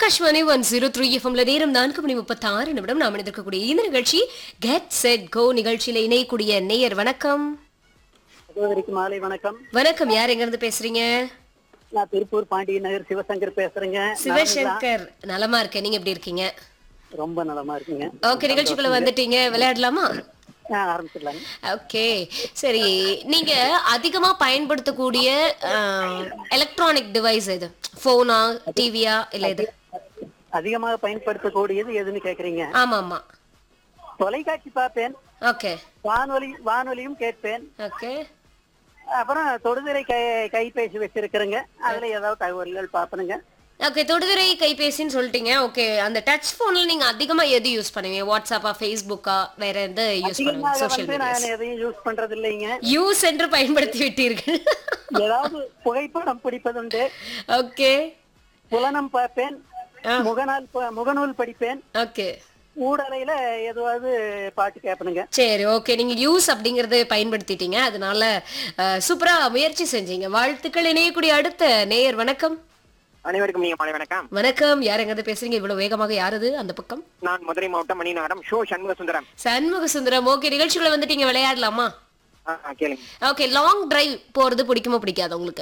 Akashvani one zero three எஃப்எம்ல நேரம் நான்கு மணி முப்பத்தி ஆறு நிமிடம் நாம் இருக்கக்கூடிய இந்த நிகழ்ச்சி கெட் செட் கோ நிகழ்ச்சியில இணையக்கூடிய நேயர் வணக்கம் சகோதரிக்கு மாலை வணக்கம் வணக்கம் யார் எங்க இருந்து பேசுறீங்க நான் திருப்பூர் பாண்டிய நகர் சிவசங்கர் பேசுறேங்க சிவசங்கர் நலமா இருக்கேன் நீங்க எப்படி இருக்கீங்க ரொம்ப நலமா இருக்குங்க ஓகே நிகழ்ச்சிக்குள்ள வந்துட்டீங்க விளையாடலாமா ஆ, ஆரம்பிச்சிடலாங்க ஓகே சரி நீங்க அதிகமா பயன்படுத்தக்கூடிய எலக்ட்ரானிக் டிவைஸ் எது போனா டிவியா இல்ல இது அதிகமாக பயன்படுத்தக்கூடியது எதுன்னு கேக்குறீங்க ஆமா ஆமா தொலைக்காட்சி பார்ப்பேன் ஓகே வானொலி வானொலியும் கேட்பேன் ஓகே அப்புறம் தொடுதிரை கை கைபேசி வச்சிருக்கிறேங்க அதுல ஏதாவது தகவல்கள் பார்ப்பனுங்க ஓகே தொடுதுறை கைபேசின்னு சொல்லிட்டீங்க ஓகே அந்த டச் போன்ல நீங்க அதிகமா எது யூஸ் பண்ணுவீங்க வாட்ஸ்அப்பா ஃபேஸ்புக்கா வேற எந்த யூஸ் பண்ணுவீங்க அதிகமாக சோஷியல் வந்து மீடியா நான் எதையும் யூஸ் பண்றது இல்லைங்க யூஸ் என்று பயன்படுத்தி விட்டீர்கள் ஏதாவது புகைப்படம் பிடிப்பதுண்டு ஓகே புலனம் பார்ப்பேன் முகநாள் ப- முகநூல் படிப்பேன் ஓகே ஊடலையில ஏதாவது பாட்டு கேட்பனுங்க சரி ஓகே நீங்க யூஸ் அப்படிங்கறத பயன்படுத்திட்டீங்க அதனால அஹ், சூப்பரா முயற்சி செஞ்சீங்க வாழ்த்துக்கள் இணையக்கூடிய அடுத்த நேயர் வணக்கம் அனைவருக்கும் நீங்க மாலை வணக்கம் வணக்கம் யார் எங்க இருந்து பேசுறீங்க இவ்வளவு வேகமாக யாரது அந்த பக்கம் நான் மதுரை மாவட்டம் மணிநகரம் ஷோ சண்முக சுந்தரம் சண்முக சுந்தரம் ஓகே நிகழ்ச்சிக்குள்ள வந்துட்டீங்க விளையாடலாமா ஆ, ஆ, கேளுங்க ஓகே லாங் டிரைவ் போறது பிடிக்குமா பிடிக்காது உங்களுக்கு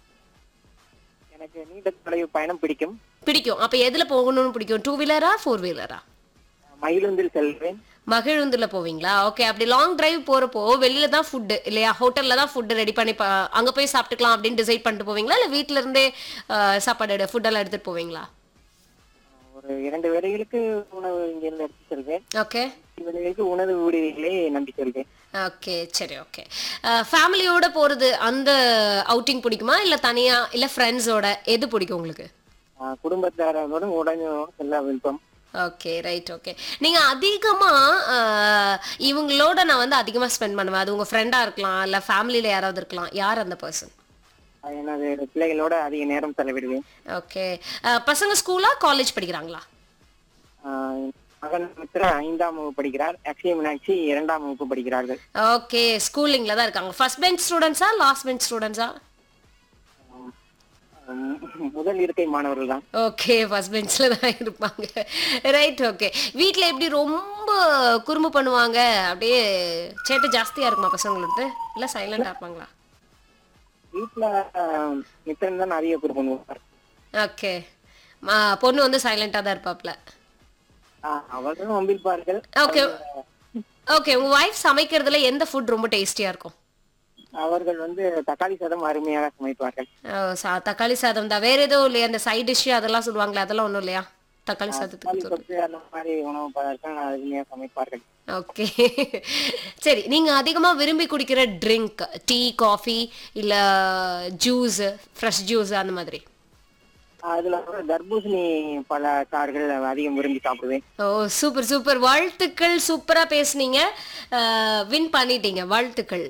எனக்கு நீண்ட தொலைவு பயணம் பிடிக்கும் பிடிக்கும் அப்ப எதுல போகணும்னு பிடிக்கும் டூ வீலரா ஃபோர் வீலரா மயிலுந்தில் செல்வேன் மகிழுந்துல போவீங்களா ஓகே அப்படி லாங் டிரைவ் போறப்போ வெளியில தான் ஃபுட் இல்லையா ஹோட்டல்ல தான் ஃபுட் ரெடி பண்ணி ப- அங்க போய் சாப்பிட்டுக்கலாம் அப்படின்னு டிசைட் பண்ணிட்டு போவீங்களா இல்ல வீட்ல இருந்தே அஹ், சாப்பாடு ஃபுட் எல்லாம் எடுத்துட்டு போவீங்களா ஒரு இரண்டு வேளைகளுக்கு உணவு இங்கிருந்து எடுத்து செல்வேன் ஓகே வேளைகளுக்கு உணவு விடுதிகளே நம்பி செல்வேன் ஓகே சரி ஓகே ஃபேமிலியோட போறது அந்த அவுட்டிங் பிடிக்குமா இல்ல தனியா இல்ல ஃப்ரெண்ட்ஸோட எது பிடிக்கும் உங்களுக்கு ஆ, குடும்பத்தாரோட உடனே செல்ல விருப்பம் ஓகே ரைட் ஓகே நீங்க அதிகமா அஹ், இவங்களோட நான் வந்து அதிகமா ஸ்பெண்ட் பண்ணுவேன் அது உங்க ஃப்ரெண்டா இருக்கலாம் இல்ல ஃபேமிலில யாராவது இருக்கலாம் யார் அந்த பர்சன் ஆ, எனது பிள்ளைகளோட அதிக நேரம் செலவிடுவேன் ஓகே பசங்க ஸ்கூலா காலேஜ் படிக்கிறாங்களா ஆ, மகன் மித்திர ஐந்தாம் வகுப்பு படிக்கிறார் அக்ஷய மீனாட்சி இரண்டாம் வகுப்பு படிக்கிறார்கள் ஓகே ஸ்கூலிங்ல தான் இருக்காங்க ஃபர்ஸ்ட் பெஞ்ச் ஸ்டூடெண்ட்ஸா லாஸ்ட் பெஞ்ச் ஸ்டூடெண்ட்ஸா ம், முதல் இருக்கை மாணவர்கள் தான் ஓகே ஃபர்ஸ்ட் பெஞ்ச்ல தான் இருப்பாங்க ரைட் ஓகே வீட்ல எப்படி ரொம்ப குறும்பு பண்ணுவாங்க அப்படியே சேட்டை ஜாஸ்தியா இருக்குமா பசங்களுக்கு இல்ல சைலண்டா இருப்பாங்களா வீட்டுல மித்திரன் தான் அதிக குறிப்பு பண்ணுவார் ஓகே பொண்ணு வந்து சைலண்டா தான் இருப்பாப்ல ஆ, அவர்களும் வம்பிருப்பார்கள் ஓகே ஓகே உங்க வைஃப் சமைக்கிறதுல எந்த ஃபுட் ரொம்ப டேஸ்டியா இருக்கும் அவர்கள் வந்து தக்காளி சாதம் அருமையாக சமைப்பார்கள் ஓ, சா- தக்காளி சாதம் தான் வேற எதுவும் இல்லையா அந்த சைட் டிஷ் அதெல்லாம் சொல்லுவாங்களே அதெல்லாம் ஒண்ணும் இல்லையா தக்காளி சாதத்துக்கு தக்காளி தொக்கு அந்த மாதிரி உணவு பதார்த்தம் அருமையாக சமைப்பார்கள் ஓகே சரி நீங்க அதிகமா விரும்பி குடிக்கிற ட்ரிங்க் டீ காஃபி இல்ல ஜூஸ் ஃப்ரெஷ் ஜூஸ் அந்த மாதிரி அதுல வந்து தர்பூசணி பல சாறுகள் அதிகம் விரும்பி சாப்பிடுவேன் ஓ சூப்பர் சூப்பர் வாழ்த்துக்கள் சூப்பரா பேசுனீங்க வின் பண்ணிட்டீங்க வாழ்த்துக்கள்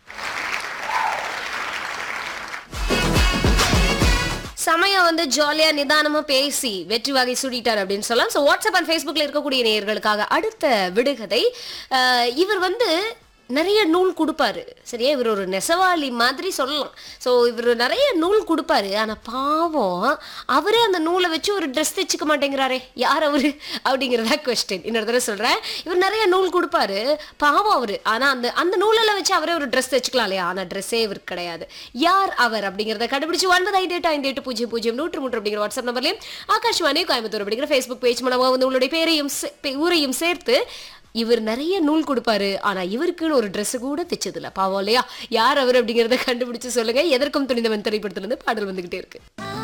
சமயம் வந்து ஜாலியா நிதானமா பேசி வெற்றி வகை சுடிட்டார் அப்படின்னு சொல்லலாம் ஸோ வாட்ஸ்அப் அண்ட் ஃபேஸ்புக்ல இருக்கக்கூடிய நேயர்களுக்காக அடுத்த விடுகதை அஹ், இவர் வந்து நிறைய நூல் கொடுப்பாரு சரியா இவர் ஒரு நெசவாளி மாதிரி சொல்லலாம் ஸோ இவர் நிறைய நூல் கொடுப்பாரு ஆனா பாவம் அவரே அந்த நூலை வச்சு ஒரு ட்ரெஸ் தைச்சுக்க மாட்டேங்கிறாரே யார் அவரு அப்படிங்கிறதா கொஸ்டின் இன்னொரு தடவை சொல்றேன் இவர் நிறைய நூல் கொடுப்பாரு பாவம் அவரு ஆனா அந்த அந்த நூலெல்லாம் வச்சு அவரே ஒரு ட்ரெஸ் தைச்சுக்கலாம் இல்லையா ஆனா ட்ரெஸ்ஸே இவருக்கு கிடையாது யார் அவர் அப்படிங்கிறத கண்டுபிடிச்சு ஒன்பது ஐந்து எட்டு ஐந்து எட்டு பூஜ்ஜியம் பூஜ்ஜியம் நூற்று மூன்று அப்படிங்கிற வாட்ஸ்அப் நம்பர்லையும் ஆகாஷ்வாணி கோயம்புத்தூர் அப்படிங்கிற ஃபேஸ்புக் பேஜ் மூலமாக வந்து உங்களுடைய பேரையும் சே- பே- ஊரையும் சேர்த்து இவர் நிறைய நூல் கொடுப்பாரு ஆனா இவருக்குன்னு ஒரு Dress கூட தைச்சதில்ல பாவம் இல்லையா யார் அவர் அப்படிங்கறத கண்டுபிடிச்சு சொல்லுங்க எதற்கும் துணிந்தவன் திரைப்படத்துல இருந்து பாடல் வந்துகிட்டே இருக்கு